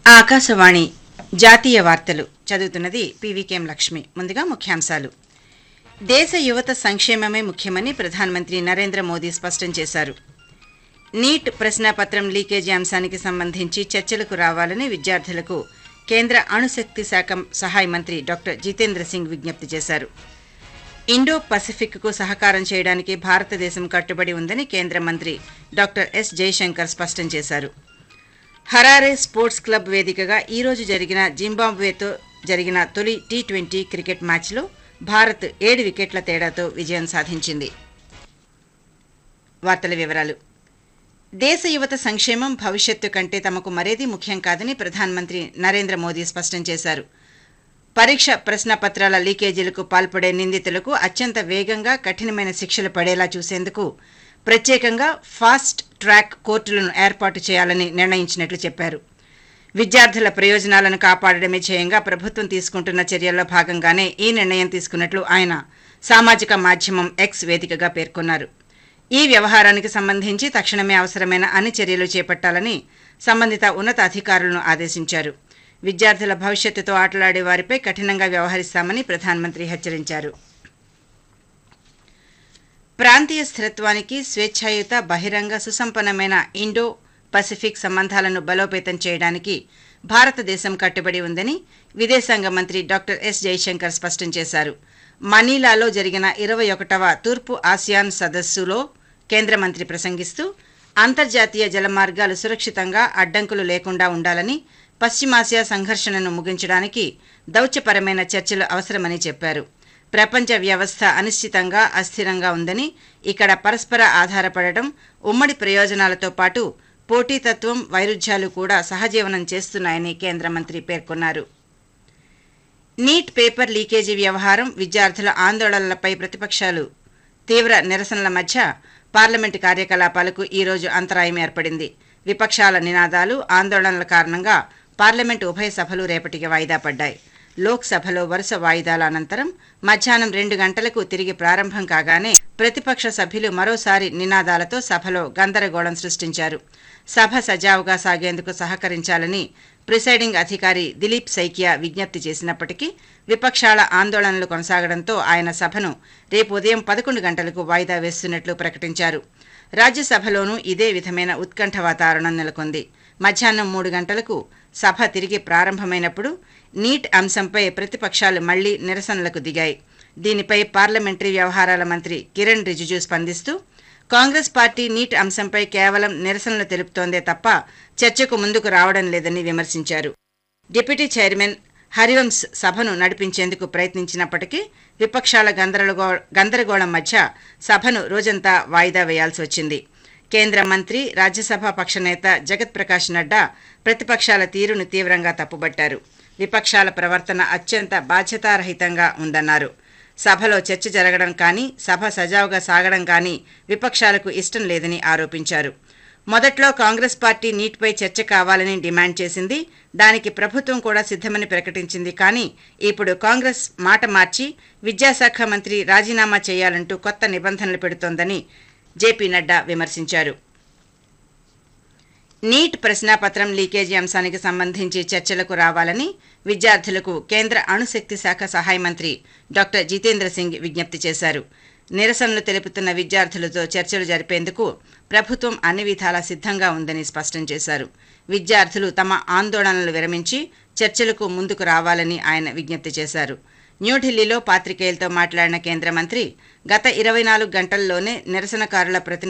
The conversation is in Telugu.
ఆకాశవాణి జాతీయ వార్తలు చదువుతున్నది పీవీకేఎం లక్ష్మి ముందుగా ముఖ్యాంశాలు దేశ యువత సంక్షేమమే ముఖ్యమని ప్రధానమంత్రి నరేంద్ర మోదీ స్పష్టం చేశారు నీట్ ప్రశ్నాపత్రం లీకేజీ అంశానికి సంబంధించి చర్చలకు రావాలని విద్యార్థులకు కేంద్ర అణుశక్తి శాఖ సహాయ మంత్రి డాక్టర్ జితేంద్ర సింగ్ విజ్ఞప్తి చేశారు ఇండో పసిఫిక్కు సహకారం చేయడానికి భారతదేశం కట్టుబడి ఉందని కేంద్ర మంత్రి డాక్టర్ ఎస్ జయశంకర్ స్పష్టం చేశారు హరారే స్పోర్ట్స్ క్లబ్ వేదికగా ఈ రోజు జరిగిన జింబాబ్వేతో జరిగిన తొలి టీ ట్వంటీ క్రికెట్ మ్యాచ్లో భారత్ ఏడు వికెట్ల తేడాతో విజయం సాధించింది వార్తల వివరాలు దేశ యువత సంక్షేమం భవిష్యత్తు కంటే తమకు మరేదీ ముఖ్యం కాదని ప్రధానమంత్రి నరేంద్ర మోదీ స్పష్టం చేశారు పరీక్ష ప్రశ్నపత్రాల లీకేజీలకు పాల్పడే నిందితులకు అత్యంత వేగంగా కఠినమైన శిక్షలు పడేలా చూసేందుకు ప్రత్యేకంగా ఫాస్ట్ ట్రాక్ కోర్టులను ఏర్పాటు చేయాలని నిర్ణయించినట్లు చెప్పారు విద్యార్థుల ప్రయోజనాలను కాపాడడమే ధ్యేయంగా ప్రభుత్వం తీసుకుంటున్న చర్యల్లో భాగంగానే ఈ నిర్ణయం తీసుకున్నట్లు ఆయన సామాజిక మాధ్యమం ఎక్స్ వేదికగా పేర్కొన్నారు ఈ వ్యవహారానికి సంబంధించి తక్షణమే అవసరమైన అన్ని చర్యలు చేపట్టాలని సంబంధిత ఉన్నత అధికారులను ఆదేశించారు విద్యార్థుల భవిష్యత్తుతో ఆటలాడే వారిపై కఠినంగా వ్యవహరిస్తామని ప్రధానమంత్రి హెచ్చరించారు ప్రాంతీయ స్థిరత్వానికి స్వేచ్ఛాయుత బహిరంగ సుసంపన్నమైన ఇండో పసిఫిక్ సంబంధాలను బలోపేతం చేయడానికి భారతదేశం కట్టుబడి ఉందని విదేశాంగ మంత్రి డాక్టర్ ఎస్ జైశంకర్ స్పష్టం చేశారు మనీలాలో జరిగిన ఇరవై ఒకటవ తూర్పు ఆసియాన్ సదస్సులో కేంద్ర మంత్రి ప్రసంగిస్తూ అంతర్జాతీయ జలమార్గాలు సురక్షితంగా అడ్డంకులు లేకుండా ఉండాలని పశ్చిమాసియా సంఘర్షణను ముగించడానికి దౌత్యపరమైన చర్చలు అవసరమని చెప్పారు ప్రపంచ వ్యవస్థ అనిశ్చితంగా అస్థిరంగా ఉందని ఇక్కడ పరస్పర ఆధారపడటం ఉమ్మడి ప్రయోజనాలతో పాటు పోటీతత్వం వైరుధ్యాలు కూడా సహజీవనం చేస్తున్నాయని కేంద్ర మంత్రి పేర్కొన్నారు నీట్ పేపర్ లీకేజీ వ్యవహారం విద్యార్థుల ఆందోళనలపై ప్రతిపక్షాలు తీవ్ర నిరసనల మధ్య పార్లమెంటు కార్యకలాపాలకు ఈ రోజు అంతరాయం ఏర్పడింది విపక్షాల నినాదాలు ఆందోళనల కారణంగా పార్లమెంటు ఉభయ సభలు రేపటికి వాయిదా పడ్డాయి లోక్సభలో వరుస వాయిదాల అనంతరం మధ్యాహ్నం రెండు గంటలకు తిరిగి ప్రారంభం కాగానే ప్రతిపక్ష సభ్యులు మరోసారి నినాదాలతో సభలో గందరగోళం సృష్టించారు సభ సజావుగా సాగేందుకు సహకరించాలని ప్రిసైడింగ్ అధికారి దిలీప్ సైకియా విజ్ఞప్తి చేసినప్పటికీ విపక్షాల ఆందోళనలు కొనసాగడంతో ఆయన సభను రేపు ఉదయం పదకొండు గంటలకు వాయిదా వేస్తున్నట్లు ప్రకటించారు రాజ్యసభలోనూ ఇదే విధమైన ఉత్కంఠ వాతావరణం నెలకొంది మధ్యాహ్నం మూడు గంటలకు సభ తిరిగి ప్రారంభమైనప్పుడు నీట్ అంశంపై ప్రతిపక్షాలు మళ్లీ నిరసనలకు దిగాయి దీనిపై పార్లమెంటరీ వ్యవహారాల మంత్రి కిరణ్ రిజిజు స్పందిస్తూ కాంగ్రెస్ పార్టీ నీట్ అంశంపై కేవలం నిరసనలు తెలుపుతోందే తప్ప చర్చకు ముందుకు రావడం లేదని విమర్శించారు డిప్యూటీ చైర్మన్ హరివంశ్ సభను నడిపించేందుకు ప్రయత్నించినప్పటికీ విపక్షాల గందరగో గందరగోళం మధ్య సభను రోజంతా వాయిదా వేయాల్సి వచ్చింది కేంద్ర మంత్రి రాజ్యసభ పక్షనేత జగత్ ప్రకాష్ నడ్డా ప్రతిపక్షాల తీరును తీవ్రంగా తప్పుబట్టారు విపక్షాల ప్రవర్తన అత్యంత బాధ్యతారహితంగా ఉందన్నారు సభలో చర్చ జరగడం కానీ సభ సజావుగా సాగడం కానీ విపక్షాలకు ఇష్టం లేదని ఆరోపించారు మొదట్లో కాంగ్రెస్ పార్టీ నీట్పై చర్చ కావాలని డిమాండ్ చేసింది దానికి ప్రభుత్వం కూడా సిద్ధమని ప్రకటించింది కానీ ఇప్పుడు కాంగ్రెస్ మాట మార్చి విద్యాశాఖ మంత్రి రాజీనామా చేయాలంటూ కొత్త నిబంధనలు పెడుతోందని జేపీ నడ్డా విమర్శించారు నీట్ ప్రశ్నాపత్రం లీకేజీ అంశానికి సంబంధించి చర్చలకు రావాలని విద్యార్థులకు కేంద్ర అణుశక్తి శాఖ సహాయ మంత్రి డాక్టర్ జితేంద్ర సింగ్ విజ్ఞప్తి చేశారు నిరసనలు తెలుపుతున్న విద్యార్థులతో చర్చలు జరిపేందుకు ప్రభుత్వం అన్ని విధాలా సిద్ధంగా ఉందని స్పష్టం చేశారు విద్యార్థులు తమ ఆందోళనలు విరమించి చర్చలకు ముందుకు రావాలని ఆయన విజ్ఞప్తి చేశారు న్యూఢిల్లీలో పాత్రికేయులతో మాట్లాడిన కేంద్ర మంత్రి గత ఇరవై నాలుగు గంటల్లోనే నిరసనకారుల ప్రతినిధులు